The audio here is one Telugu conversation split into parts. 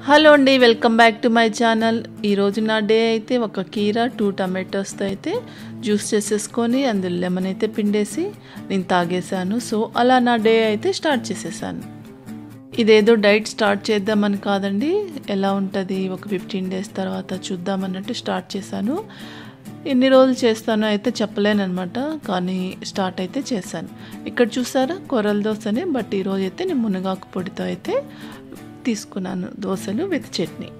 హలో అండి welcome back to my channel ఈరోజు నా డే అయితే ఒక కీర టూ టమాటోస్తో అయితే జ్యూస్ చేసేసుకొని అందులో లెమన్ అయితే పిండేసి నేను తాగేశాను సో అలా నా డే అయితే స్టార్ట్ చేసేసాను ఇదేదో డైట్ స్టార్ట్ చేద్దామని కాదండి ఎలా ఉంటుంది ఒక ఫిఫ్టీన్ డేస్ తర్వాత చూద్దామన్నట్టు స్టార్ట్ చేశాను ఎన్ని రోజులు చేస్తానో అయితే చెప్పలేనమాట కానీ స్టార్ట్ అయితే చేశాను ఇక్కడ చూసారా కొరల దోశనే బట్ ఈరోజు అయితే నేను మునగాకు పొడితో అయితే తీసుకున్నాను దోశలు విత్ చట్నీ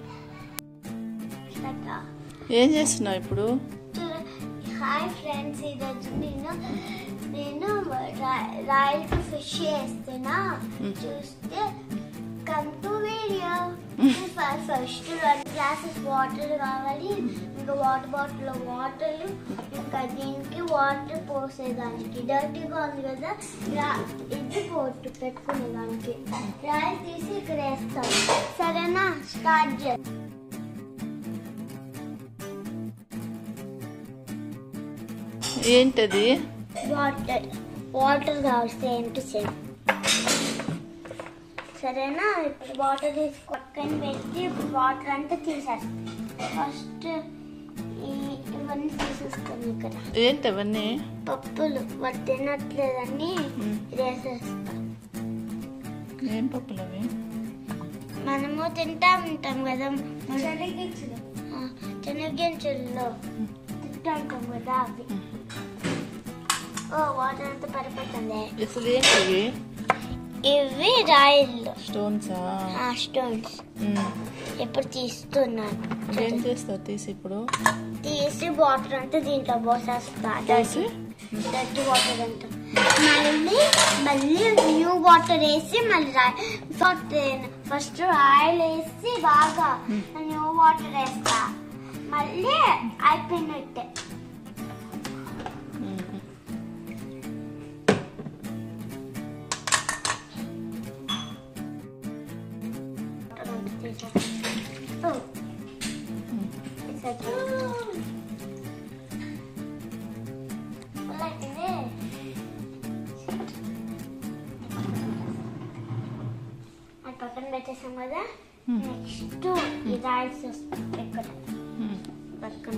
ఏం చేస్తున్నావు ఇప్పుడు హాయ్ ఫ్రెండ్స్ ఈరోజు నేను నేను రాయల్కి ఫిష్ చేస్తున్నా చూస్తే కమ్ టు వీడియో ఫస్ట్ రెండు గ్లాసెస్ వాటర్ కావాలి ఇంకా వాటర్ బాటిల్ వాటర్ ఇంకా దీనికి వాటర్ పోసేదానికి డర్టీగా ఉంది కదా రా- ఇది పోటు పెట్టుకునేదానికి రాయల్ తీసి ఇక్కడ వేస్తాం సరేనా స్టార్ట్ చేస్తాం ఏంటది వాటర్ వాటర్ కావాలి సేమ్ టు సేమ్ సరేనా ఇప్పుడు వాటర్ తీసి పక్కన పెట్టి ఇప్పుడు వాటర్ అంతా తీసేస్తాం ఫస్ట్ ఈ- ఇవన్నీ తీసేస్తాం ఇక్కడ ఏంటి అవన్నీ పప్పులు వాటి తినట్లేదని మ్మ్. ఇది వేసేస్తాం ఏం పప్పులు అవి మనము తింటా ఉంటాం కదా శనగించులు శనగించుల్లో తింటా ఉంటాం కదా అవి ఓ వాటర్ అంతా పడిపోతుంది అసలు ఏంటి ఇవి రాయిల్లో స్టోన్సా స్టోన్స్ ఇప్పుడు తీస్తున్నాను ఏం చేస్తావు తీసి ఇప్పుడు తీసి వాటర్ అంతా దీంట్లో పోసేస్తా తీసి డర్టీ వాటర్ అంతా మళ్ళీ మళ్ళీ న్యూ వాటర్ వేసి మళ్ళీ ఫస్ట్ ఆయిల్ వేసి బాగా న్యూ వాటర్ వేస్తా మళ్ళీ అయిపోయినట్టే మ్మ్. వాటర్ అంతా తీసేస్తా. ఓ. తీసేస్తా. Full అయిపోయింది. అది పక్కన పెట్టేసాం కదా Hmm. నెక్స్ట్ ఈ రైస్ వస్తుంది ఇక్కడ మ్మ్. పక్కన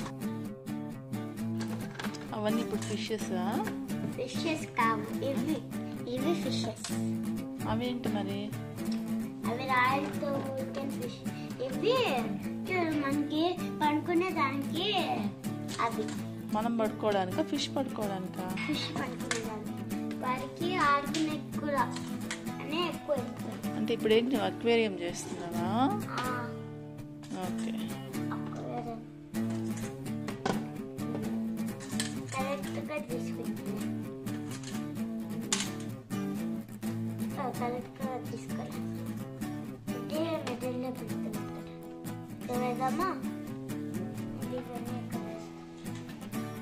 అవన్నీ ఇప్పుడు ఫిషెసా ఫిషెస్ కావు ఇవి ఇవి ఫిషెస్ అవేంటి మరి అవి రాయలతో ఫిష్ ఇవి చూడు మనకి పడుకునే దానికి అవి మనం పడుకోవడానికా ఫిష్ పడుకోవడానికా ఫిష్ పడుకునే దానికి వారికి ఆడుకునే కూడా అనే ఎక్కువ ఎక్కువ అంటే ఇప్పుడు ఏంటి అక్వేరియం చేస్తున్నావా ఆ, ఓకే aquarium. కరెక్ట్గా తీసుకుంటున్నా కరెక్ట్గా తీసుకోవాలి ఇది మిడిల్లో పెడుతుంది ఇక్కడ వేద్దామా ఇది ఇవన్నీ ఇక్కడ వేస్తాం.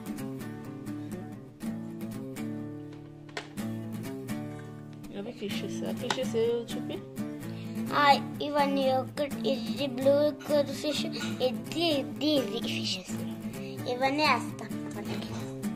ఇవి ఫిషెస్ ఫిషెస్ చూపి ఆ, ఇవన్నీ ఒకటి ఇది బ్లూ కలర్ ఫిష్ ఇది ఇది ఇవి ఫిషెస్ ఇవన్నీ వేస్తాం వాటికి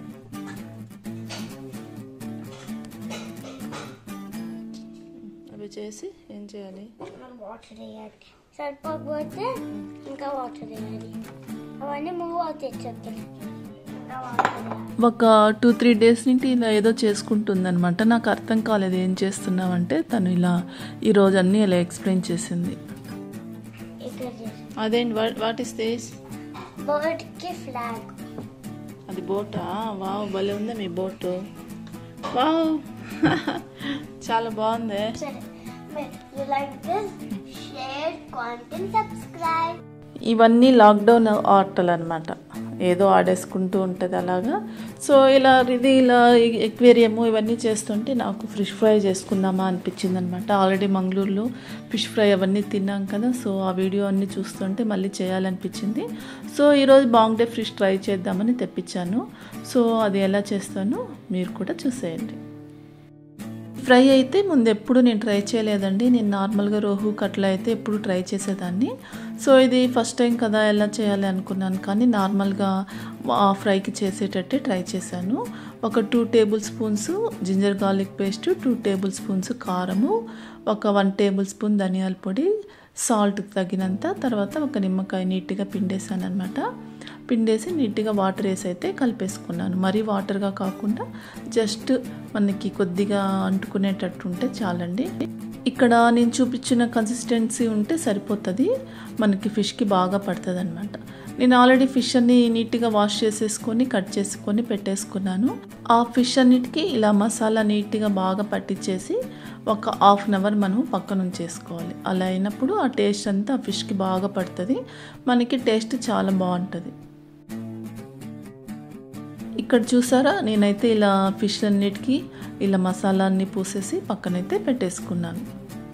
అవి చేసి ఏం చేయాలి మనం వాటర్ వేయాలి సరిపోకపోతే ఇంకా వాటర్ వేయాలి అవన్నీ మూవ్ అవుతాయి చెప్తాను ఇంకా వాటర్ వేయాలి ఒక టూ త్రీ డేస్ నుండి ఇలా ఏదో చేసుకుంటుందన్నమాట నాకు అర్థం కాలేదు ఏం చేస్తున్నావంటే తను ఇలా ఈరోజు అన్నీ ఇలా ఎక్స్ప్లెయిన్ చేసింది ఇక్కడ చేసి అదేంటి వాట్ ఇస్ దిస్ బర్డ్కి ఫ్లాగ్ అది బోటా వావ్ భలే ఉందా మీ బోటు వావ్ చాలా బాగుంది సరే you like this share content subscribe ఇవన్నీ లాక్డౌన్ ఆటలు అనమాట ఏదో ఆడేసుకుంటూ ఉంటుంది అలాగా సో ఇలా ఇది ఇలా ఎక్వేరియము ఇవన్నీ చేస్తుంటే నాకు ఫిష్ ఫ్రై చేసుకుందామా అనిపించింది అనమాట ఆల్రెడీ మంగళూరులో ఫిష్ ఫ్రై అవన్నీ తిన్నాం కదా సో ఆ వీడియో అన్నీ చూస్తుంటే మళ్ళీ చేయాలనిపించింది సో ఈరోజు బాంగ్ డే ఫిష్ ట్రై చేద్దామని తెప్పించాను సో అది ఎలా చేస్తానో మీరు కూడా చూసేయండి ఫ్రై అయితే ముందు ఎప్పుడు నేను ట్రై చేయలేదండి నేను నార్మల్గా రోహు కట్ల అయితే ఎప్పుడు ట్రై చేసేదాన్ని సో ఇది ఫస్ట్ టైం కదా ఎలా చేయాలి అనుకున్నాను కానీ నార్మల్గా ఆ ఫ్రైకి చేసేటట్టే ట్రై చేశాను ఒక two table spoons ginger garlic paste two table spoons కారము ఒక వన్ టేబుల్ స్పూన్ ధనియాల పొడి సాల్ట్ తగినంత తర్వాత ఒక నిమ్మకాయ నీట్గా పిండేసాను అనమాట పిండేసి నీట్గా వాటర్ వేసి అయితే కలిపేసుకున్నాను మరీ వాటర్గా కాకుండా జస్ట్ మనకి కొద్దిగా అంటుకునేటట్టు ఉంటే చాలండి ఇక్కడ నేను చూపించిన కన్సిస్టెన్సీ ఉంటే సరిపోతుంది మనకి ఫిష్కి బాగా పడుతుంది అనమాట నేను ఆల్రెడీ ఫిష్ అన్ని నీట్గా వాష్ చేసేసుకొని కట్ చేసుకొని పెట్టేసుకున్నాను ఆ ఫిష్ అన్నిటికీ ఇలా మసాలా నీట్గా బాగా పట్టించేసి ఒక హాఫ్ అన్ అవర్ మనం పక్కన ఉంచేసుకోవాలి అలా అయినప్పుడు ఆ టేస్ట్ అంతా ఆ ఫిష్కి బాగా పడుతుంది మనకి టేస్ట్ చాలా బాగుంటుంది ఇక్కడ చూసారా నేనైతే ఇలా ఫిష్ అన్నిటికీ ఇలా మసాలా అన్ని పూసేసి పక్కనైతే పెట్టేసుకున్నాను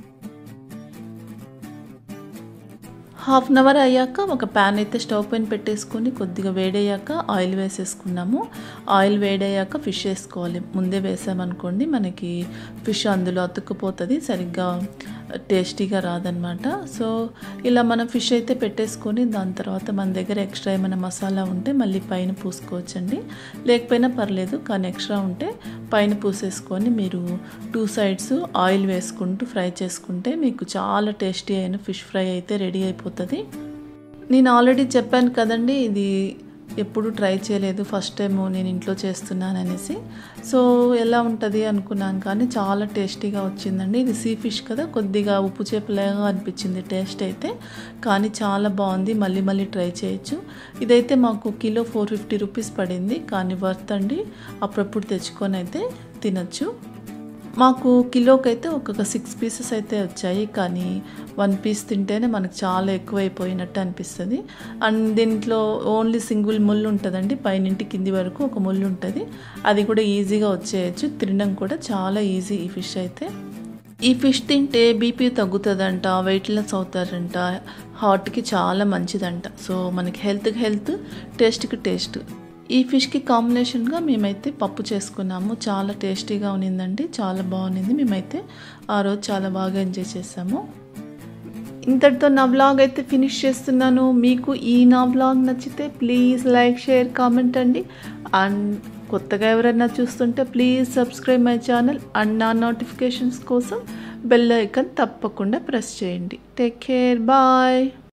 హాఫ్ అన్ అవర్ అయ్యాక ఒక ప్యాన్ అయితే స్టవ్ పైన పెట్టేసుకొని కొద్దిగా వేడయ్యాక ఆయిల్ వేసేసుకున్నాము ఆయిల్ వేడయ్యాక ఫిష్ వేసుకోవాలి ముందే వేసామనుకోండి మనకి ఫిష్ అందులో అతుక్కుపోతుంది సరిగ్గా టేస్టీగా రాదనమాట సో ఇలా మనం ఫిష్ అయితే పెట్టేసుకొని దాని తర్వాత మన దగ్గర ఎక్స్ట్రా ఏమైనా మసాలా ఉంటే మళ్ళీ పైన పూసుకోవచ్చండి లేకపోయినా పర్లేదు కానీ ఎక్స్ట్రా ఉంటే పైన పూసేసుకొని మీరు టూ సైడ్స్ ఆయిల్ వేసుకుంటూ ఫ్రై చేసుకుంటే మీకు చాలా టేస్టీ అయిన ఫిష్ ఫ్రై అయితే రెడీ అయిపోతుంది నేను ఆల్రెడీ చెప్పాను కదండి ఇది ఎప్పుడు ట్రై చేయలేదు ఫస్ట్ టైం నేను ఇంట్లో చేస్తున్నాను అనేసి సో ఎలా ఉంటుంది అనుకున్నాను కానీ చాలా టేస్టీగా వచ్చిందండి ఇది సీ ఫిష్ కదా కొద్దిగా ఉప్పు చేపలాగా అనిపించింది టేస్ట్ అయితే కానీ చాలా బాగుంది మళ్ళీ మళ్ళీ ట్రై చేయొచ్చు ఇదైతే మాకు కిలో ఫోర్ ఫిఫ్టీ రూపీస్ పడింది కానీ వర్త్ అండి అప్పుడప్పుడు తెచ్చుకొని అయితే తినచ్చు మాకు కిలోకి అయితే ఒక్కొక్క సిక్స్ పీసెస్ అయితే వచ్చాయి కానీ వన్ పీస్ తింటేనే మనకు చాలా ఎక్కువైపోయినట్టు అనిపిస్తుంది అండ్ దీంట్లో ఓన్లీ సింగిల్ ముళ్ళు ఉంటుందండి పైనింటి కింది వరకు ఒక ముళ్ళు ఉంటుంది అది కూడా ఈజీగా వచ్చేయచ్చు తినడం కూడా చాలా ఈజీ ఈ ఫిష్ అయితే ఈ ఫిష్ తింటే బీపీ తగ్గుతుందంట వెయిట్ లెస్ అవుతారంట హార్ట్కి చాలా మంచిదంట సో మనకి హెల్త్కి హెల్త్ టేస్ట్కి టేస్ట్ ఈ ఫిష్కి కాంబినేషన్గా మేమైతే పప్పు చేసుకున్నాము చాలా టేస్టీగా ఉన్నిందండి చాలా బాగుంది మేమైతే ఆ రోజు చాలా బాగా ఎంజాయ్ చేసాము ఇంతటితో నా వ్లాగ్ అయితే ఫినిష్ చేస్తున్నాను మీకు ఈ నా వ్లాగ్ నచ్చితే ప్లీజ్ లైక్ షేర్ కామెంట్ అండి అండ్ కొత్తగా ఎవరైనా చూస్తుంటే please subscribe my channel and నా నోటిఫికేషన్స్ కోసం బెల్ ఐకన్ తప్పకుండా ప్రెస్ చేయండి టేక్ కేర్ బాయ్